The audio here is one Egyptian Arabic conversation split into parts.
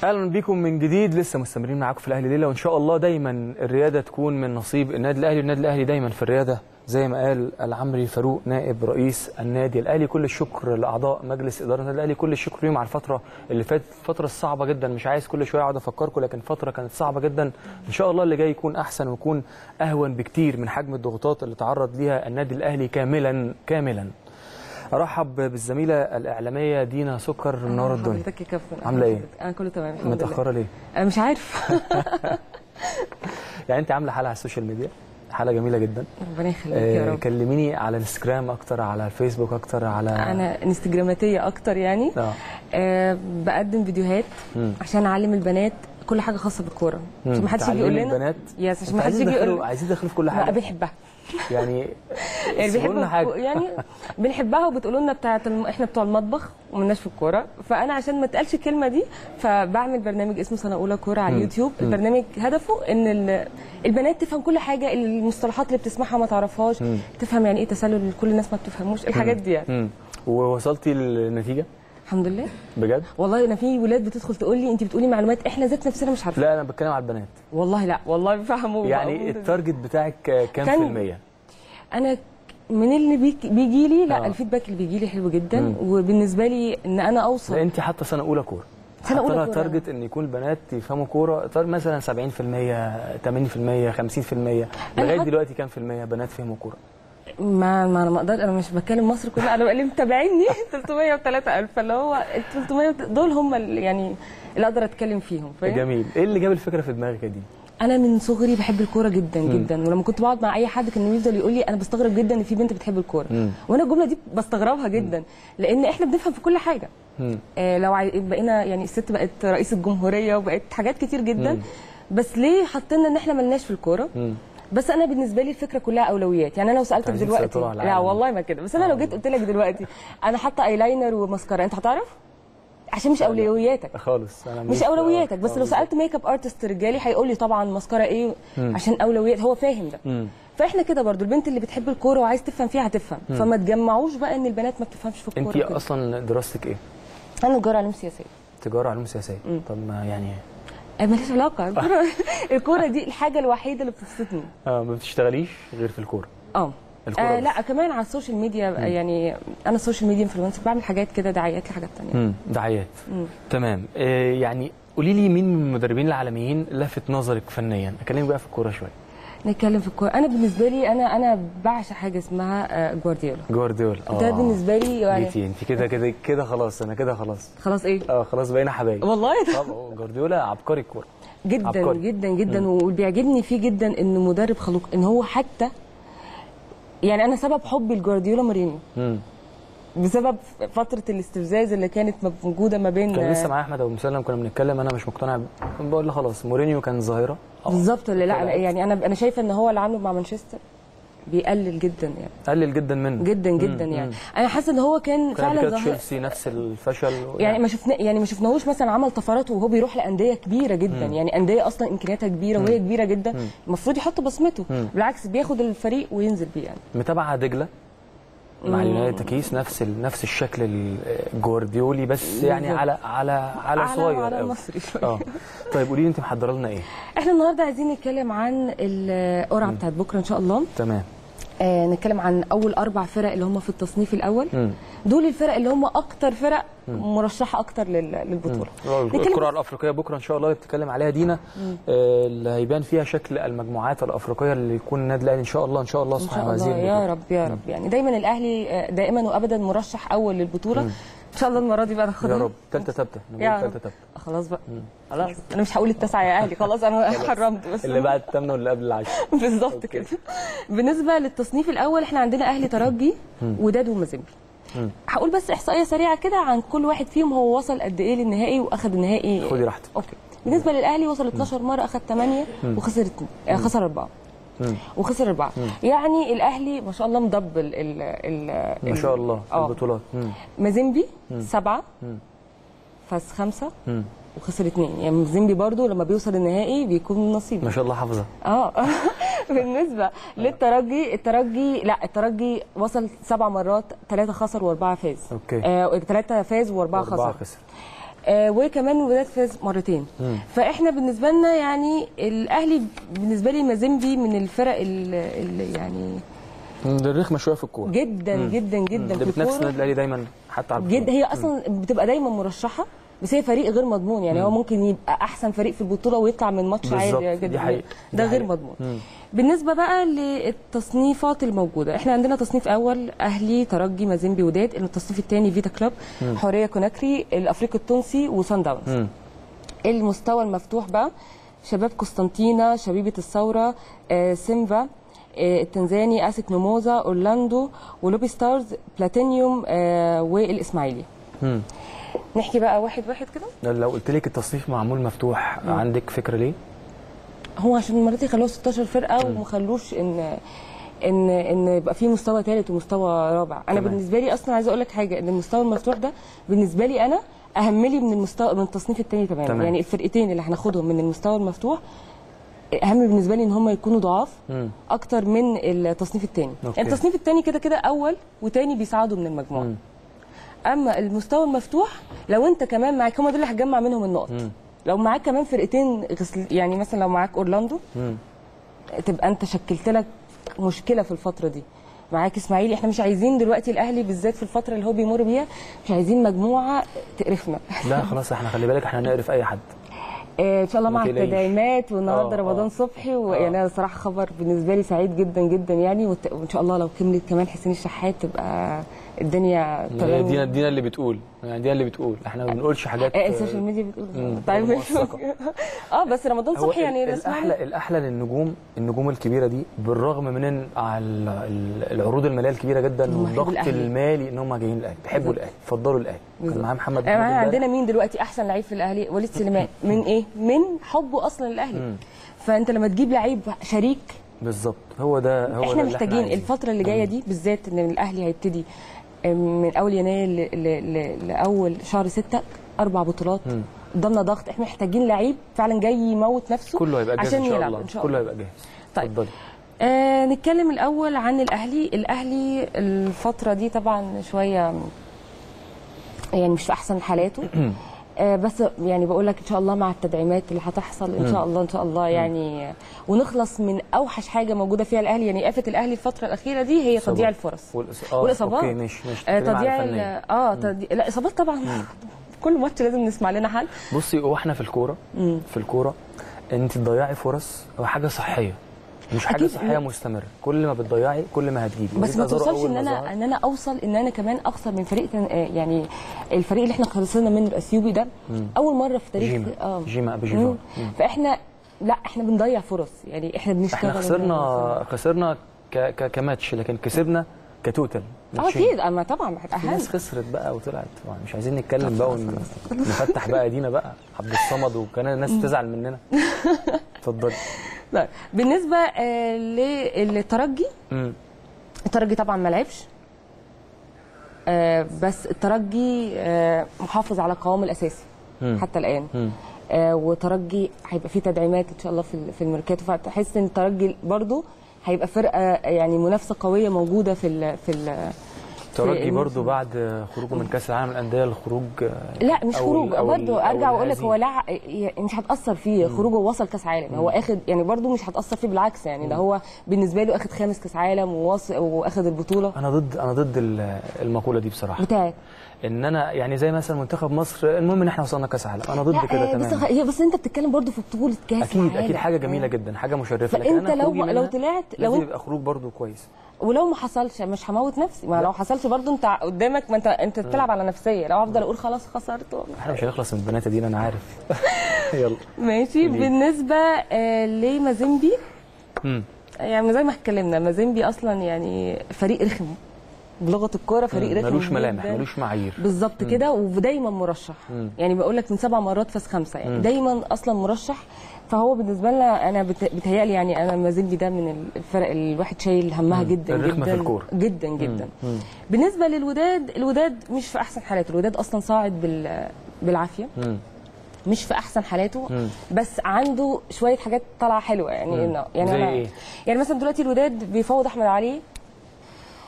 اهلا بيكم من جديد لسه مستمرين معاكم في الاهلي ليله وان شاء الله دايما الرياده تكون من نصيب النادي الاهلي والنادي الاهلي دايما في الرياده زي ما قال العمري فاروق نائب رئيس النادي الاهلي كل الشكر لاعضاء مجلس اداره النادي الاهلي كل الشكر ليهم على الفتره اللي فاتت الفتره الصعبه جدا مش عايز كل شويه اقعد افكركم لكن فتره كانت صعبه جدا ان شاء الله اللي جاي يكون احسن ويكون اهون بكتير من حجم الضغوطات اللي تعرض ليها النادي الاهلي كاملا كاملا ارحب بالزميله الاعلاميه دينا سكر منور الدنيا حضرتك يا كابتن عاملة إيه؟ انا كله تمام الحمد لله متاخره ليه انا مش عارف يعني انت عامله حلقه على السوشيال ميديا حلقه جميله جدا ربنا يخليك يا آه رب كلميني على الانستجرام اكتر على الفيسبوك اكتر على انا انستجراماتيه اكتر يعني اه آه بقدم فيديوهات مم. عشان اعلم البنات كل حاجه خاصه بالكوره عشان ما حدش يجي يقول تعلمي لنا البنات يس عشان انت ما حدش عايزين يجي يقول يدخلوا عايزين يدخلوا في كل لا حاجه بنحبها يعني يعني سيبوا لنا بيحبوا حاجه يعني بنحبها وبتقولوا لنا بتاعت الم... احنا بتوع المطبخ ومالناش في الكوره فانا عشان ما تقالش الكلمه دي فبعمل برنامج اسمه سنه اولى كوره على مم. اليوتيوب مم. البرنامج هدفه ان ال... البنات تفهم كل حاجه المصطلحات اللي بتسمعها ما تعرفهاش مم. تفهم يعني ايه تسلل اللي كل الناس ما بتفهموش الحاجات دي يعني مم. ووصلتي للنتيجه الحمد لله بجد والله انا في ولاد بتدخل تقول لي انت بتقولي معلومات احنا ذات نفسنا مش عارفين لا انا بتكلم على البنات والله لا والله بيفهموا يعني التارجت بتاعك كام كان- في المية انا من اللي بيك- بيجي لي لا آه. الفيدباك اللي بيجي لي حلو جدا مم. وبالنسبه لي ان انا اوصل لا انت حتى سنه اولى كوره سنة أولى حاطة لها كورة. تارجت ان يكون البنات يفهموا كوره تار- مثلا 70% 80% 50% لغايه حط- دلوقتي كام في المية بنات فهموا كوره ما ما انا ما اقدر انا مش بتكلم مصر كلها انا اللي متابعيني 303 الف اللي هو ال 300 دول هم اللي يعني اللي اقدر اتكلم فيهم فاهم جميل ايه اللي جاب الفكره في دماغك يا دي انا من صغري بحب الكوره جدا جدا ولما كنت بقعد مع اي حد كان يفضل يقول لي انا بستغرب جدا ان في بنت بتحب الكوره مم. وانا الجمله دي بستغربها جدا لان احنا بنفهم في كل حاجه مم. آه لو عاي- بقينا يعني الست بقت رئيس الجمهوريه وبقت حاجات كتير جدا مم. بس ليه حاطين ان احنا ملناش في الكوره مم. بس انا بالنسبه لي الفكره كلها اولويات يعني انا لو سالتك عايزين دلوقتي تسيطروا على لا العالم. والله ما كده بس انا لو جيت قلت لك دلوقتي انا حاطه ايلاينر وماسكارا انت هتعرف عشان مش اولوياتك خالص انا مش اولوياتك بس لو سالت ميك اب ارتست رجالي هيقول لي طبعا ماسكارا ايه عشان اولويات هو فاهم ده مم. فاحنا كده برضو البنت اللي بتحب الكوره وعايز تفهم فيها هتفهم فما تجمعوش بقى ان البنات ما بتفهمش في الكوره انت كده. اصلا دراستك ايه انا تجاره علوم سياسيه تجاره علوم سياسيه طب ما يعني آه، ماليش علاقه الكوره الكوره دي الحاجه الوحيده اللي بتبسطني اه ما بتشتغليش غير في الكوره اه الكورة آه بس. لا كمان على السوشيال ميديا يعني انا السوشيال ميديا انفلونسر بعمل حاجات كده دعايات لحاجات تانية امم دعايات تمام آه يعني قولي لي مين من المدربين العالميين لفت نظرك فنيا اكلمك بقى في الكوره شويه نتكلم في الكوره انا بالنسبه لي انا انا بعشق حاجه اسمها آه، جوارديولا جوارديولا ده بالنسبه لي يعني جيتي انت كده كده كده خلاص انا كده خلاص خلاص ايه اه خلاص بقينا حبايب والله ده طب جوارديولا عبقري الكوره جدا عبقري. جدا جدا وبيعجبني فيه جدا انه مدرب خلوق ان هو حتى يعني انا سبب حبي لجوارديولا مورينيو امم بسبب فتره الاستفزاز اللي كانت موجوده ما بين كان لسه معايا احمد ابو مسلم كنا بنتكلم انا مش مقتنع ب- بقول له خلاص مورينيو كان ظاهره آه. بالظبط ولا لا طلعت. أنا يعني انا انا شايفه ان هو اللي عامله مع مانشستر بيقلل جدا يعني قلل جدا منه جدا جدا يعني انا حاسه ان هو كان كان فعلا كده ظاهر تشيلسي نفس الفشل يعني ما شفنا يعني ما شفناهوش مثلا عمل طفرات وهو بيروح لانديه كبيره جدا يعني انديه اصلا امكانياتها كبيره وهي كبيره جدا المفروض يحط بصمته بالعكس بياخد الفريق وينزل بيه يعني متابعه دجله مع اليونايتد تكيس نفس ال... نفس الشكل الجوارديولي بس يعني بالظبط. على على على على- صغير على قوي. مصري شوية. اه طيب قولي لي انت محضره لنا ايه احنا النهارده عايزين نتكلم عن القرعه بتاعت بكره ان شاء الله تمام آه نتكلم عن اول اربع فرق اللي هم في التصنيف الاول مم. دول الفرق اللي هم اكتر فرق مرشحه اكتر لل- للبطوله نتكلم الكره الافريقيه بكره ان شاء الله اللي بتتكلم عليها دينا آه، اللي هيبان فيها شكل المجموعات الافريقيه اللي يكون النادي الاهلي ان شاء الله ان شاء الله ان سبحانه شاء الله وتعالى يا رب يا رب يعني دايما الاهلي آه، دائما وابدا مرشح اول للبطوله ان شاء الله المره دي بقى ناخدها يا رب ثالثه ثابته يا نقول رب. ثالثه ثابته خلاص بقى خلاص انا مش هقول التاسعه يا اهلي خلاص انا حرمت بس اللي بعد الثامنه واللي قبل العشره بالظبط كده بالنسبه للتصنيف الاول احنا عندنا اهلي ترجي وداد ومازيمبي هقول بس احصائيه سريعه كده عن كل واحد فيهم هو وصل قد ايه للنهائي واخد النهائي خدي راحتك اوكي بالنسبه للاهلي وصل 12 مره اخد 8 وخسر 2 آه، خسر 4 مم. وخسر 4 يعني الاهلي ما شاء الله مدبل ال ال ما شاء الله في اه البطولات مم. مازيمبي 7 مم. فاز 5 مم. وخسر 2 يعني مازيمبي برضو لما بيوصل النهائي بيكون نصيب ما شاء الله حافظه اه بالنسبه للترجي الترجي لا الترجي وصل سبع مرات ثلاثه خسر واربعه فاز اوكي آه ثلاثه فاز واربعه أربعة خسر خسر آه وكمان الوداد فاز مرتين فاحنا بالنسبه لنا يعني الاهلي بالنسبه لي مازيمبي من الفرق اللي يعني ده رخمه شويه في الكوره جدا جدا جدا اللي في بتنافس الكوره النادي الاهلي دايما حتى على جدا البطولة. هي اصلا بتبقى دايما مرشحه بس هي فريق غير مضمون يعني هو ممكن يبقى احسن فريق في البطوله ويطلع من ماتش بالظبط، عادي دي جدا حقيقة، ده دي غير حقيقة. مضمون مم. بالنسبه بقى للتصنيفات الموجوده احنا عندنا تصنيف اول اهلي ترجي مازيمبي وداد التصنيف الثاني فيتا كلوب حوريه كوناكري الافريقي التونسي وسان داونز مم. المستوى المفتوح بقى شباب قسطنطينة شبيبة الثورة آه، سيمفا آه، التنزاني اسك ميموزا اورلاندو ولوبي ستارز بلاتينيوم آه، والاسماعيلي مم. نحكي بقى واحد واحد كده لو قلت لك التصنيف معمول مفتوح عندك فكره ليه؟ هو عشان المرات يخلوها 16 فرقه وما خلوش ان ان ان يبقى في مستوى ثالث ومستوى رابع انا تمام. بالنسبه لي اصلا عايزه اقول لك حاجه ان المستوى المفتوح ده بالنسبه لي انا اهم لي من المستوى من التصنيف الثاني تماما تمام. يعني الفرقتين اللي هناخدهم من المستوى المفتوح اهم بالنسبه لي ان هم يكونوا ضعاف مم. اكتر من التصنيف الثاني أوكي. يعني التصنيف الثاني كده كده اول وثاني بيصعدوا من المجموعه مم. اما المستوى المفتوح لو انت كمان معاك هم دول اللي هتجمع منهم النقط مم. لو معاك كمان فرقتين غسل يعني مثلا لو معاك اورلاندو مم. تبقى انت شكلت لك مشكله في الفتره دي معاك اسماعيلي احنا مش عايزين دلوقتي الاهلي بالذات في الفتره اللي هو بيمر بيها مش عايزين مجموعه تقرفنا لا خلاص احنا خلي بالك احنا هنقرف اي حد آه، ان شاء الله ما مع تقلقيش. التدعيمات والنهارده آه، رمضان آه. صبحي ويعني انا صراحه خبر بالنسبه لي سعيد جدا جدا يعني وت- وان شاء الله لو كملت كمان حسين الشحات تبقى الدنيا هي تمام دينا دينا اللي بتقول يعني دينا اللي بتقول احنا ما بنقولش حاجات آه، السوشيال ميديا بتقول مم، طيب غير ماشي موثقة. اه بس رمضان هو صبحي يعني ال- نسمع له. الاحلى الاحلى للنجوم النجوم الكبيره دي بالرغم من إن على ال- ال- العروض الماليه الكبيره جدا هم والضغط بيحبوا الأهلي. المالي ان هم جايين الاهلي بيحبوا بالظبط. الاهلي يفضلوا الاهلي كان بالظبط. معاه محمد يعني محمود عندنا امبارح. مين دلوقتي احسن لعيب في الاهلي وليد سليمان من ايه من حبه اصلا للاهلي فانت لما تجيب لعيب شريك بالظبط هو ده هو ده احنا اللي محتاجين عايزينه. الفتره اللي جايه دي بالذات ان الاهلي هيبتدي من اول يناير ل- ل- ل- لاول شهر ستة اربع بطولات مم. قدامنا ضغط احنا محتاجين لعيب فعلا جاي يموت نفسه كله هيبقى جاهز عشان ان شاء يلعب الله ان شاء كله الله هيبقى جاهز طيب. اتفضلي آه نتكلم الاول عن الاهلي الاهلي الفتره دي طبعا شويه يعني مش في احسن حالاته آه بس يعني بقول لك ان شاء الله مع التدعيمات اللي هتحصل ان شاء الله ان شاء الله يعني ونخلص من اوحش حاجه موجوده فيها الاهلي يعني آفة الاهلي الفتره الاخيره دي هي إصابات. تضييع الفرص والإص- آه، والاصابات اوكي ماشي ماشي آه بتتكلم على تضييع ال- الفنية. اه تضييع لا اصابات طبعا كل ماتش لازم نسمع لنا حل بصي هو احنا في الكوره في الكوره انت تضيعي فرص هو حاجه صحيه مش حاجه أكيد. صحيه مستمره كل ما بتضيعي كل ما هتجيبي بس وليد ما أزارو توصلش أول ان ما انا ظهر- ان انا اوصل ان انا كمان اخسر من فريق تن- آه، يعني الفريق اللي احنا خلصنا منه الاثيوبي ده اول مره في تاريخ جيما. اه جيما أبي مم. جيفار. مم. فاحنا لا احنا بنضيع فرص يعني احنا بنشتغل احنا خسرنا خسرنا ك... ك... كماتش لكن كسبنا كتوتال اه ماتشين. اكيد اما طبعا في اهم ناس خسرت بقى وطلعت طبعا مش عايزين نتكلم بقى ون... نفتح بقى دينا بقى عبد الصمد وكان الناس تزعل مننا اتفضلي لا. بالنسبه آه للترجي مم. الترجي طبعا ما لعبش آه بس الترجي آه محافظ على قوامه الاساسي مم. حتى الان مم. آه وترجي هيبقى فيه تدعيمات ان شاء الله في ال- في الميركاتو فتحس ان الترجي برضو هيبقى فرقه يعني منافسه قويه موجوده في ال في ال ترجي في- برضو بعد خروجه من كاس العالم للانديه الخروج لا مش أو خروج ال- أو ال- برضه أو ارجع واقول لك هو الهزيمة. لا يعني مش هتاثر فيه خروجه وصل كاس عالم هو اخد يعني برضه مش هتاثر فيه بالعكس يعني ده هو بالنسبه له اخد خامس كاس عالم وواصل واخد البطوله انا ضد انا ضد ال- المقوله دي بصراحه بتاعك ان انا يعني زي مثلا منتخب مصر المهم ان احنا وصلنا كاس عالم انا ضد لا كده آه، بس تماما هي بس انت بتتكلم برضه في بطوله كاس اكيد العالم. اكيد حاجه جميله آه. جدا حاجه مشرفه فأنت لكن أنا لو- خروجي لو منها طلعت- لو لازم أنت- يبقى خروج برضو كويس ولو ما حصلش مش هموت نفسي ما لو حصلش برضه انت قدامك ما انت انت بتلعب على نفسيه لو افضل اقول خلاص خسرت احنا مش هنخلص من البنات دي انا عارف يلا ماشي قولي. بالنسبه آه لمازيمبي مم. يعني زي ما اتكلمنا مازيمبي اصلا يعني فريق رخم بلغه الكوره فريق رخم ملوش ملامح جداً. ملوش معايير بالظبط كده ودايما مرشح مم. يعني بقول لك من سبع مرات فاز خمسه يعني مم. دايما اصلا مرشح فهو بالنسبه لنا انا بت- بتهيألي يعني انا مازيمبي ده من الفرق اللي الواحد شايل همها جدا الرخمة جدا في الكورة. جدا جدا مم. بالنسبه للوداد الوداد مش في احسن حالاته الوداد اصلا صاعد بال بالعافيه مم. مش في احسن حالاته مم. بس عنده شويه حاجات طالعه حلوه يعني مم. انه يعني زي أنا إيه؟ يعني مثلا دلوقتي الوداد بيفوض احمد علي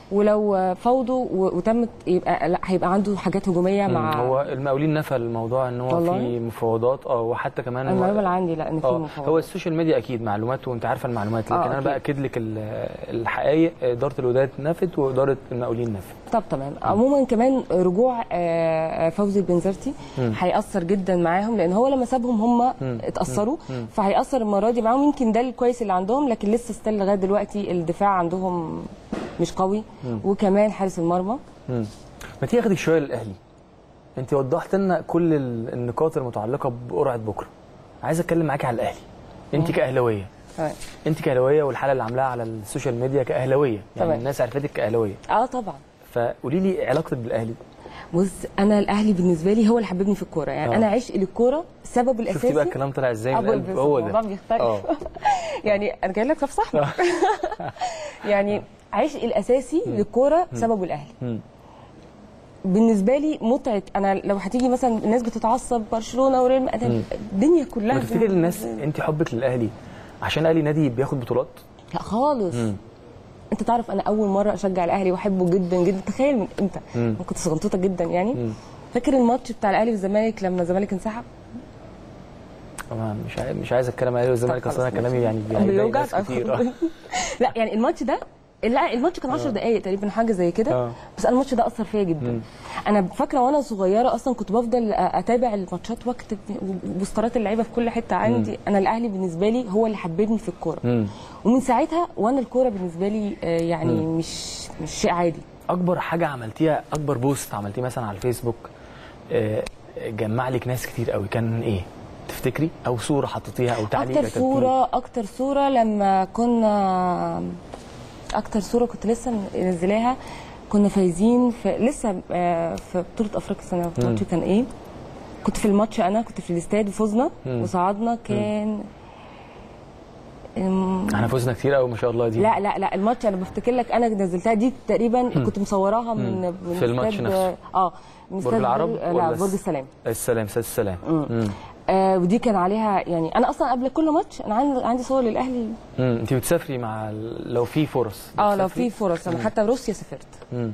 ولو فوضوا و- وتمت يبقى لا هيبقى عنده حاجات هجوميه مع هو المقاولين نفى الموضوع ان هو والله؟ في مفاوضات اه وحتى كمان هو- المعلومه اللي عندي لا ان في اه مفاوضات هو السوشيال ميديا اكيد معلومات وانت عارفه المعلومات لكن آه، انا أكيد. باكد لك ال- الحقائق اداره الوداد نفت واداره المقاولين نفت طب تمام عموما كمان رجوع آه، فوزي البنزرتي هيأثر جدا معاهم لان هو لما سابهم هم اتأثروا فهيأثر المره دي معاهم يمكن ده الكويس اللي عندهم لكن لسه ستيل لغايه دلوقتي الدفاع عندهم مش قوي وكمان حارس المرمى مم. ما تيجي اخدك شويه للاهلي انت وضحت لنا كل ال- النقاط المتعلقه بقرعه بكره عايز اتكلم معاكي على الاهلي انت كاهلاويه تمام. انت كاهلاويه والحاله اللي عاملاها على السوشيال ميديا كاهلاويه يعني تمام. الناس عرفتك كاهلاويه اه طبعا فقولي لي علاقتك بالاهلي بص انا الاهلي بالنسبه لي هو اللي حببني في الكوره يعني آه. انا عشق للكوره سبب الاساسي شفتي بقى الكلام طلع ازاي من أبو القلب البس هو الموضوع ده بيختلف اه يعني انا جاي لك في صحبه يعني عشقي الاساسي للكوره بسبب الاهلي مم. بالنسبه لي متعه انا لو هتيجي مثلا الناس بتتعصب برشلونه وريال مدريد الدنيا كلها ما تفتكر الناس انت حبك للاهلي عشان الاهلي نادي بياخد بطولات لا خالص انت تعرف انا اول مره اشجع الاهلي واحبه جدا جدا تخيل من امتى انا كنت صغنطوطه جدا يعني فاكر الماتش بتاع الاهلي والزمالك لما الزمالك انسحب طبعا مش عايز مش عايز اتكلم عليه والزمالك اصل انا كلامي يعني يعني بيضايق بيوجعك ناس كتير آه. لا يعني الماتش ده لا الماتش كان 10 دقائق تقريبا حاجه زي كده آه. بس انا الماتش ده اثر فيا جدا انا فاكره وانا صغيره اصلا كنت بفضل اتابع الماتشات واكتب بوسترات اللعيبه في كل حته عندي انا الاهلي بالنسبه لي هو اللي حببني في الكوره مم. ومن ساعتها وانا الكوره بالنسبه لي آه، يعني مش مش شيء عادي اكبر حاجه عملتيها اكبر بوست عملتيه مثلا على الفيسبوك آه، جمع لك ناس كتير قوي كان ايه تفتكري او صوره حطيتيها او تعليق اكتر كتبتيه؟ صوره اكتر صوره لما كنا اكتر صوره كنت لسه منزلاها كنا فايزين في لسه آه، في بطوله افريقيا السنه الماتش كان ايه كنت في الماتش انا كنت في الاستاد وفزنا وصعدنا كان أم، احنا فزنا كتير قوي ما شاء الله دي لا لا لا الماتش انا بفتكر لك انا نزلتها دي تقريبا كنت مصوراها من من في الماتش استاد- نفسه. اه من برج استاد العرب لا ولا برج السلام السلام استاذ السلام مم. آه ودي كان عليها يعني انا اصلا قبل كل ماتش انا عندي عندي صور للاهلي مم. انت بتسافري مع ال- لو في فرص اه لو بتسافري؟ في فرص انا حتى روسيا سافرت مم.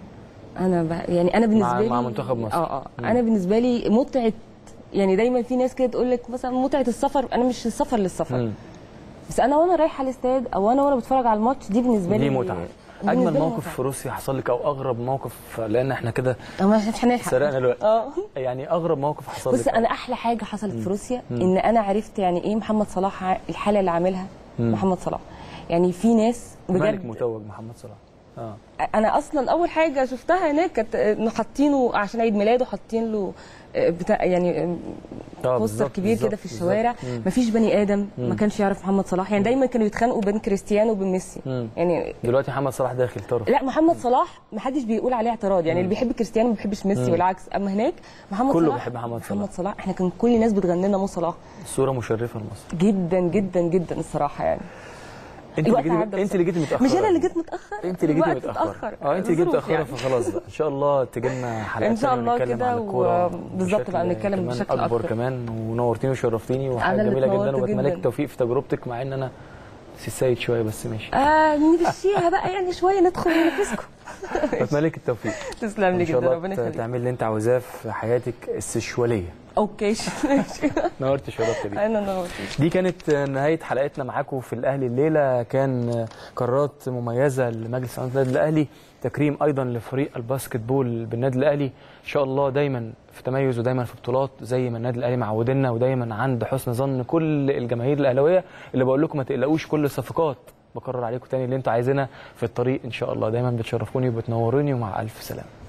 انا ب... يعني انا بالنسبه مع- لي مع منتخب مصر. اه اه انا بالنسبه لي متعه يعني دايما في ناس كده تقول لك مثلا متعه السفر انا مش السفر للسفر مم. بس انا وانا رايحه الاستاد او انا وانا بتفرج على الماتش دي بالنسبه لي دي متعه بالنسبة اجمل لي موقف متعة. في روسيا حصل لك او اغرب موقف لان احنا كده أو مش مش هنلحق سرقنا الوقت اه يعني اغرب موقف حصل بص لك انا احلى حاجه حصلت في روسيا ان انا عرفت يعني ايه محمد صلاح ع- الحاله اللي عاملها محمد صلاح يعني في ناس ملك بجد متوج محمد صلاح اه انا اصلا اول حاجه شفتها هناك كانت انه حاطينه عشان عيد ميلاده حاطين له آه، بتاع يعني آه، آه، بوستر بالظبط، كبير كده بالظبط، في الشوارع بالظبط. مفيش بني ادم ما كانش يعرف محمد صلاح يعني دايما كانوا يتخانقوا بين كريستيانو وبين ميسي مم. يعني دلوقتي محمد صلاح داخل طرف لا محمد صلاح ما حدش بيقول عليه اعتراض يعني اللي بيحب كريستيانو ما بيحبش ميسي والعكس اما هناك محمد كله صلاح بيحب محمد صلاح. محمد صلاح احنا كان كل الناس بتغني لنا مو صلاح صوره مشرفه لمصر جدا جدا جدا الصراحه يعني انت اللي الوقت جيتي عدى انت اللي جيتي متاخره مش انا اللي جيت متاخر انت اللي جيتي الوقت متاخره اتأخر. اه انت اللي جيتي ظروف متاخره يعني. فخلاص بقى ان شاء الله تجي لنا حلقات إن شاء تانية الله نتكلم كده عن الكوره و- بالظبط بشكل بقى نتكلم كمان بشكل اكبر أكتر. كمان ونورتيني وشرفتيني وحاجه أنا اللي جميله جدا اتنورت وبتمنى لك جداً. التوفيق في تجربتك مع ان انا سي السيد شويه بس ماشي آه نمشيها بقى يعني شويه ندخل وننافسكم بتمنى لك التوفيق تسلم لي ان شاء جدا ربنا الله يخليك تعمل اللي انت عاوزاه في حياتك السشواليه اوكي ماشي نورت شرفت بيك انا نورت دي كانت نهايه حلقتنا معاكم في الاهلي الليله كان قرارات مميزه لمجلس اداره النادي الاهلي تكريم ايضا لفريق الباسكت بول بالنادي الاهلي ان شاء الله دايما في تميز ودايما في بطولات زي ما النادي الاهلي معودنا ودايما عند حسن ظن كل الجماهير الاهلاويه اللي بقول لكم ما تقلقوش كل الصفقات بكرر عليكم تاني اللي انتوا عايزينها في الطريق ان شاء الله دايما بتشرفوني وبتنوروني ومع الف سلامه